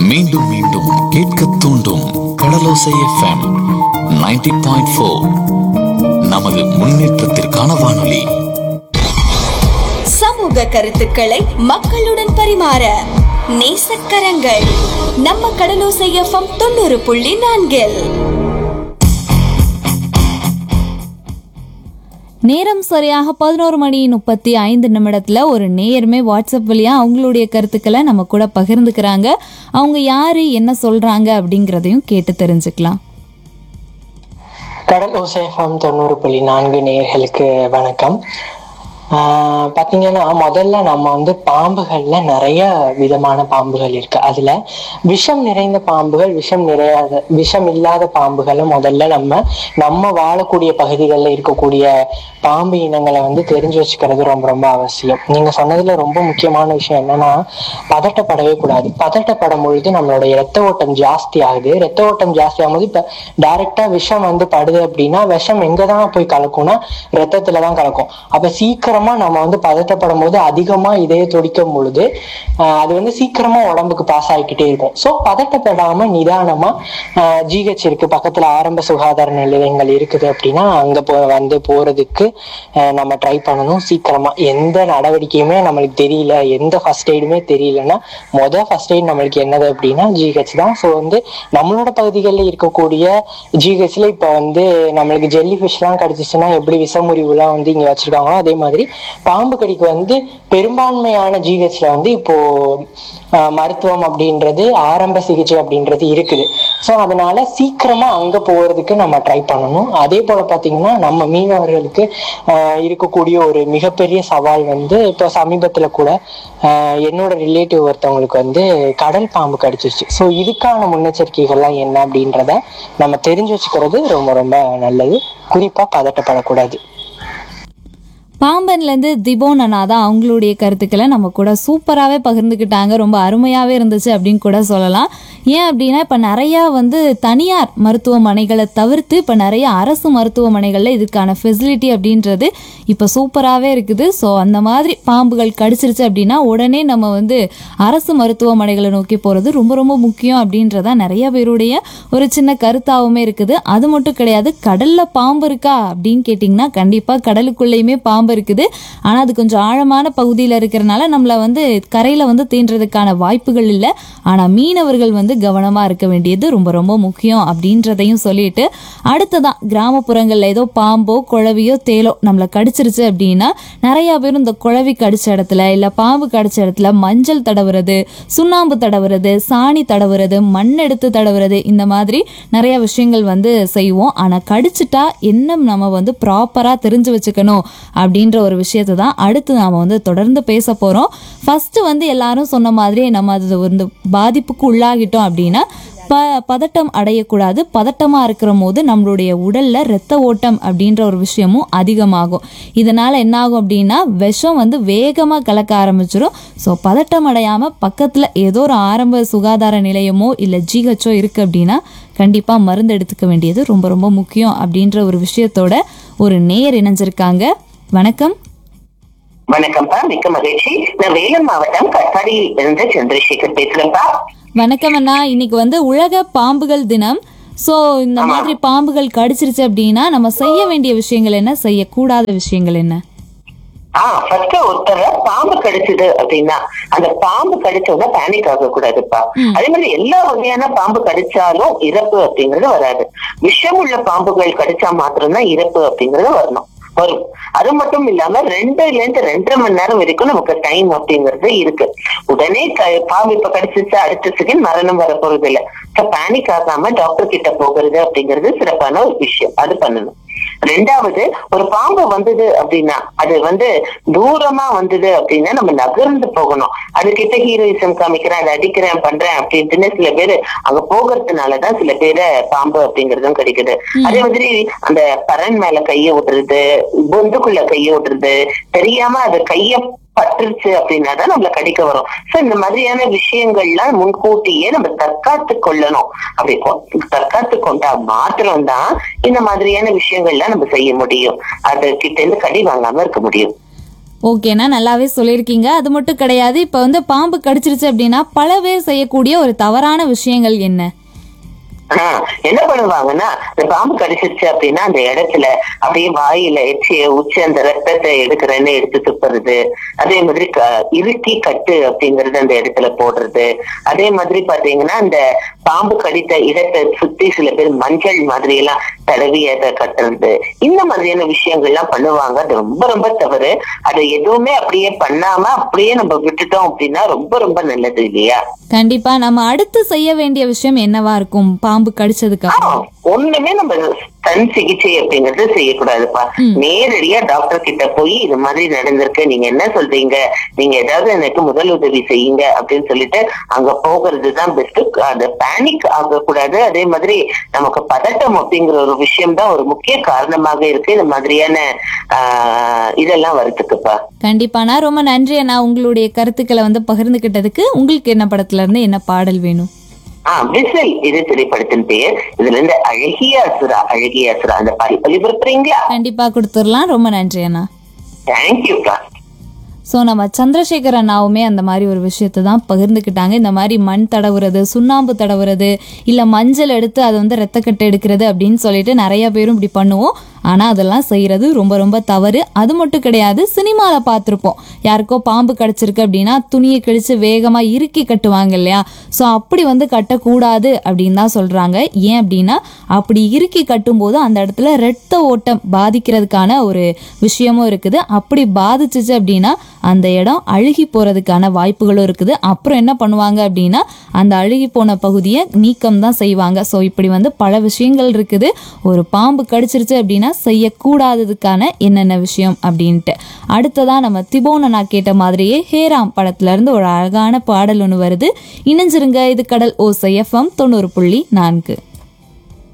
மீண்டும் மீண்டும் கேட்க தூண்டும் கடலோசை எஃப்எம் 90.4 பாயிண்ட் ஃபோர் நமது முன்னேற்றத்திற்கான வானொலி சமூக கருத்துக்களை மக்களுடன் பரிமாற நேசக்கரங்கள் நம்ம கடலோசை எஃப்எம் தொண்ணூறு புள்ளி நான்கில் நேரம் சரியாக பதினோரு மணி முப்பத்தி ஐந்து நிமிடத்துல ஒரு நேயருமே வாட்ஸ்அப் வழியா அவங்களுடைய கருத்துக்களை நம்ம கூட பகிர்ந்துக்கிறாங்க அவங்க யாரு என்ன சொல்றாங்க அப்படிங்கறதையும் கேட்டு தெரிஞ்சுக்கலாம் கடல் ஓசேஃபம் தொண்ணூறு புள்ளி நான்கு நேயர்களுக்கு வணக்கம் ஆஹ் பாத்தீங்கன்னா முதல்ல நம்ம வந்து பாம்புகள்ல நிறைய விதமான பாம்புகள் இருக்கு அதுல விஷம் நிறைந்த பாம்புகள் விஷம் நிறையாத விஷம் இல்லாத பாம்புகளை முதல்ல நம்ம நம்ம வாழக்கூடிய பகுதிகளில் இருக்கக்கூடிய பாம்பு இனங்களை வந்து தெரிஞ்சு வச்சுக்கிறது ரொம்ப ரொம்ப அவசியம் நீங்க சொன்னதுல ரொம்ப முக்கியமான விஷயம் என்னன்னா பதட்டப்படவே கூடாது பதட்டப்படும் பொழுது நம்மளுடைய ரத்த ஓட்டம் ஜாஸ்தி ஆகுது ரத்த ஓட்டம் ஜாஸ்தி ஆகும்போது இப்ப டைரக்டா விஷம் வந்து படுது அப்படின்னா விஷம் எங்கதான் போய் கலக்கும்னா ரத்தத்துல தான் கலக்கும் அப்ப சீக்கிரமா நம்ம வந்து பதட்டப்படும் போது அதிகமா இதய துடிக்கும் பொழுது ஆஹ் அது வந்து சீக்கிரமா உடம்புக்கு பாஸ் ஆகிக்கிட்டே இருக்கும் ஸோ பதட்டப்படாம நிதானமா ஜிஹெச் இருக்கு பக்கத்துல ஆரம்ப சுகாதார நிலையங்கள் இருக்குது அப்படின்னா அங்க போ வந்து போறதுக்கு ஆஹ் நம்ம ட்ரை பண்ணணும் சீக்கிரமா எந்த நடவடிக்கையுமே நம்மளுக்கு தெரியல எந்த ஃபர்ஸ்ட் எய்டுமே தெரியலன்னா மொதல் ஃபர்ஸ்ட் எய்ட் நம்மளுக்கு என்னது அப்படின்னா ஜிஹெச் தான் ஸோ வந்து நம்மளோட பகுதிகளில் இருக்கக்கூடிய ஜிஹெச்ல இப்போ வந்து நம்மளுக்கு ஜெல்லி ஃபிஷ்லாம் கிடைச்சிச்சுன்னா எப்படி விஷமுறிவுலாம் வந்து இங்கே வச்சிருக்காங்களோ அதே மாதிரி பாம்பு கடிக்கு வந்து பெரும்பான்மையான ஜிஹெச்ல வந்து இப்போ ஆஹ், மருத்துவம் அப்படின்றது ஆரம்ப சிகிச்சை அப்படின்றது இருக்குது ஸோ அதனால சீக்கிரமா அங்க போறதுக்கு நம்ம ட்ரை பண்ணணும் அதே போல பாத்தீங்கன்னா நம்ம மீனவர்களுக்கு ஆஹ், இருக்கக்கூடிய ஒரு மிகப்பெரிய சவால் வந்து இப்போ சமீபத்துல கூட ஆஹ், என்னோட ரிலேட்டிவ் ஒருத்தவங்களுக்கு வந்து கடல் பாம்பு கடிச்சிருச்சு ஸோ இதுக்கான முன்னெச்சரிக்கைகள்லாம் என்ன அப்படின்றத நம்ம தெரிஞ்சு வச்சுக்கிறது ரொம்ப ரொம்ப நல்லது குறிப்பா பதட்டப்படக்கூடாது பாம்பன்லேருந்து திபோன் அண்ணா தான் அவங்களுடைய கருத்துக்களை நம்ம கூட சூப்பராகவே பகிர்ந்துக்கிட்டாங்க ரொம்ப அருமையாகவே இருந்துச்சு அப்படின்னு கூட சொல்லலாம் ஏன் அப்படின்னா இப்போ நிறையா வந்து தனியார் மருத்துவமனைகளை தவிர்த்து இப்போ நிறைய அரசு மருத்துவமனைகளில் இதுக்கான ஃபெசிலிட்டி அப்படின்றது இப்போ சூப்பராகவே இருக்குது ஸோ அந்த மாதிரி பாம்புகள் கடிச்சிருச்சு அப்படின்னா உடனே நம்ம வந்து அரசு மருத்துவமனைகளை நோக்கி போகிறது ரொம்ப ரொம்ப முக்கியம் அப்படின்றதா நிறைய பேருடைய ஒரு சின்ன கருத்தாகவுமே இருக்குது அது மட்டும் கிடையாது கடலில் பாம்பு இருக்கா அப்படின்னு கேட்டிங்கன்னா கண்டிப்பாக கடலுக்குள்ளேயுமே பாம்பு இருக்குது ஆனால் அது கொஞ்சம் ஆழமான பகுதியில் இருக்கிறனால நம்மளை வந்து கரையில் வந்து தீண்டுறதுக்கான வாய்ப்புகள் இல்லை ஆனால் மீனவர்கள் வந்து கவனமாக இருக்க வேண்டியது ரொம்ப ரொம்ப முக்கியம் அப்படின்றதையும் சொல்லிட்டு அடுத்ததான் கிராமப்புறங்களில் ஏதோ பாம்போ குழவியோ தேலோ நம்மளை கடிச்சிருச்சு அப்படின்னா நிறையா பேர் இந்த குழவி கடிச்ச இடத்துல இல்லை பாம்பு கடிச்ச இடத்துல மஞ்சள் தடவுறது சுண்ணாம்பு தடவுறது சாணி தடவுறது மண் எடுத்து தடவுறது இந்த மாதிரி நிறைய விஷயங்கள் வந்து செய்வோம் ஆனால் கடிச்சிட்டா என்ன நம்ம வந்து ப்ராப்பராக தெரிஞ்சு வச்சுக்கணும் அப்படின்ற ஒரு விஷயத்தை தான் அடுத்து நாம் வந்து தொடர்ந்து பேச போகிறோம் ஃபஸ்ட்டு வந்து எல்லாரும் சொன்ன மாதிரியே நம்ம அது வந்து பாதிப்புக்கு உள்ளாகிட்டோம் அப்படின்னா ப பதட்டம் அடையக்கூடாது பதட்டமாக இருக்கிற போது நம்மளுடைய உடலில் இரத்த ஓட்டம் அப்படின்ற ஒரு விஷயமும் அதிகமாகும் இதனால் என்ன ஆகும் அப்படின்னா விஷம் வந்து வேகமாக கலக்க ஆரம்பிச்சிடும் ஸோ பதட்டம் அடையாமல் பக்கத்தில் ஏதோ ஒரு ஆரம்ப சுகாதார நிலையமோ இல்லை ஜிஹெச்சோ இருக்குது அப்படின்னா கண்டிப்பாக மருந்து எடுத்துக்க வேண்டியது ரொம்ப ரொம்ப முக்கியம் அப்படின்ற ஒரு விஷயத்தோட ஒரு நேர் இணைஞ்சிருக்காங்க வணக்கம் வணக்கம்ப்பா மிக்க மகிழ்ச்சி நான் வேலூர் மாவட்டம் கட்பாடியில் இருந்து சந்திரசேகர் பேசுறேன்ப்பா வணக்கம் அண்ணா இன்னைக்கு வந்து உலக பாம்புகள் தினம் ஸோ இந்த மாதிரி பாம்புகள் கடிச்சிருச்சு அப்படின்னா நம்ம செய்ய வேண்டிய விஷயங்கள் என்ன செய்யக்கூடாத விஷயங்கள் என்ன ஆ ஃபர்ஸ்ட் ஒருத்தர பாம்பு கடிச்சது அப்படின்னா அந்த பாம்பு கடிச்சவங்க பேனிக் ஆக கூடாதுப்பா அதே மாதிரி எல்லா வகையான பாம்பு கடிச்சாலும் இறப்பு அப்படிங்கறது வராது விஷம் உள்ள பாம்புகள் கடிச்சா மாத்திரம்தான் இறப்பு அப்படிங்கறது வரணும் வரும் அது மட்டும் இல்லாம ரெண்டுல இருந்து ரெண்டரை மணி நேரம் வரைக்கும் நமக்கு டைம் அப்படிங்கிறது இருக்கு உடனே க- பாம்பு இப்ப கடிச்சிச்சு அடுத்த செகண்ட் மரணம் வர போறது இல்ல பேனிக் ஆகாம டாக்டர் கிட்ட போகிறது அப்படிங்கிறது சிறப்பான ஒரு விஷயம் அது பண்ணணும் ரெண்டாவது ஒரு பாம்பு வந்தது அப்படின்னா அது வந்து தூரமா வந்தது அப்படின்னா நம்ம நகர்ந்து போகணும் அது கிட்ட ஹீரோயிசம் காமிக்கிறேன் அதை அடிக்கிறேன் பண்றேன் அப்படின்ட்டுன்னு சில பேரு அங்க போகிறதுனாலதான் சில பேரை பாம்பு அப்படிங்கறதும் கிடைக்குது அதே மாதிரி அந்த பரன் மேல கைய விடுறது பொந்துக்குள்ள கைய விடுறது தெரியாம அது கைய பட்டுருச்சு அப்படின்னா தான் நம்மள கடிக்க வரும் சோ இந்த மாதிரியான விஷயங்கள்லாம் முன்கூட்டியே நம்ம தற்காத்து கொள்ளணும் அப்படி கொ- தற்காத்து கொண்டா மாத்திரம்தான் இந்த மாதிரியான விஷயங்கள்லாம் நம்ம செய்ய முடியும் அது கிட்ட இருந்து கடி வாங்காம இருக்க முடியும் ஓகேண்ணா நல்லாவே சொல்லியிருக்கீங்க அது மட்டும் கிடையாது இப்போ வந்து பாம்பு கடிச்சிருச்சு அப்படின்னா பல பேர் செய்யக்கூடிய ஒரு தவறான விஷயங்கள் என்ன ஆஹ் என்ன பண்ணுவாங்கன்னா இந்த பாம்பு கடிச்சிருச்சு அப்படின்னா அந்த இடத்துல அப்படியே வாயில எச்சிய உச்சி அந்த ரத்தத்தை எடுக்கிறேன்னு எடுத்து துப்புறது அதே மாதிரி க- இறுக்கி கட்டு அப்படிங்கறது அந்த இடத்துல போடுறது அதே மாதிரி பாத்தீங்கன்னா அந்த பாம்பு கடித்த இடத்தை சுத்தி சில பேர் மஞ்சள் மாதிரி எல்லாம் தடவி அதை கட்டுறது இந்த மாதிரியான விஷயங்கள்லாம் பண்ணுவாங்க அது ரொம்ப ரொம்ப தவறு அதை எதுவுமே அப்படியே பண்ணாம அப்படியே நம்ம விட்டுட்டோம் அப்படின்னா ரொம்ப ரொம்ப நல்லது இல்லையா கண்டிப்பா நம்ம அடுத்து செய்ய வேண்டிய விஷயம் என்னவா இருக்கும் பாம்பு கடிச்சதுக்கு அப்புறம் ஆமா, ஒண்ணுமே நம்ம கண் சிகிச்சை அப்படிங்கறது செய்யக்கூடாதுப்பா நேரடியா டாக்டர் கிட்ட போய் இது மாதிரி நடந்திருக்கு நீங்க என்ன சொல்றீங்க நீங்க ஏதாவது எனக்கு முதல் உதவி செய்யுங்க அப்படின்னு சொல்லிட்டு அங்க போகிறது தான் பெஸ்ட் அது பேனிக் ஆகக்கூடாது அதே மாதிரி நமக்கு பதட்டம் அப்படிங்கிற ஒரு விஷயம் தான் ஒரு முக்கிய காரணமாக இருக்கு இந்த மாதிரியான ஆஹ் இதெல்லாம் வரதுக்குப்பா கண்டிப்பாண்ணா ரொம்ப நன்றி அண்ணா உங்களுடைய கருத்துக்களை வந்து பகிர்ந்துக்கிட்டதுக்கு உங்களுக்கு என்ன படத்துல இருந்து என்ன பாடல் வேணும் ஆஹ் விசில் இது திரைப்படத்தின் பெயர் இதுல இருந்து அழகிய அசுரா அழகிய அசுரா அந்த பாடி ஒளிபரப்புறீங்களா கண்டிப்பா கொடுத்துடலாம் ரொம்ப நன்றி அண்ணா தேங்க்யூப்பா ஸோ நம்ம சந்திரசேகர் அண்ணாவுமே அந்த மாதிரி ஒரு விஷயத்தை தான் பகிர்ந்துக்கிட்டாங்க இந்த மாதிரி மண் தடவுறது சுண்ணாம்பு தடவுறது இல்லை மஞ்சள் எடுத்து அதை வந்து ரத்தக்கட்டை எடுக்கிறது அப்படின்னு சொல்லிட்டு நிறைய பேரும் இப்படி பண்ணுவோம் ஆனால் அதெல்லாம் செய்கிறது ரொம்ப ரொம்ப தவறு அது மட்டும் கிடையாது சினிமாவில் பார்த்துருப்போம் யாருக்கோ பாம்பு கடிச்சிருக்கு அப்படின்னா துணியை கிழிச்சு வேகமாக இறுக்கி கட்டுவாங்க இல்லையா ஸோ அப்படி வந்து கட்டக்கூடாது அப்படின்னு தான் சொல்கிறாங்க ஏன் அப்படின்னா அப்படி இறுக்கி கட்டும்போது அந்த இடத்துல ரத்த ஓட்டம் பாதிக்கிறதுக்கான ஒரு விஷயமும் இருக்குது அப்படி பாதிச்சிச்சு அப்படின்னா அந்த இடம் அழுகி போகிறதுக்கான வாய்ப்புகளும் இருக்குது அப்புறம் என்ன பண்ணுவாங்க அப்படின்னா அந்த அழுகி போன பகுதியை நீக்கம் தான் செய்வாங்க ஸோ இப்படி வந்து பல விஷயங்கள் இருக்குது ஒரு பாம்பு கடிச்சிருச்சு அப்படின்னா செய்யக்கூடாததுக்கான என்னென்ன விஷயம் அப்படின்ட்டு அடுத்ததான் நம்ம திபோன நான் கேட்ட மாதிரியே ஹேராம் படத்துல இருந்து ஒரு அழகான பாடல் ஒன்று வருது இணைஞ்சிருங்க இது கடல் ஓசை எஃப்எம் தொண்ணூறு புள்ளி நான்கு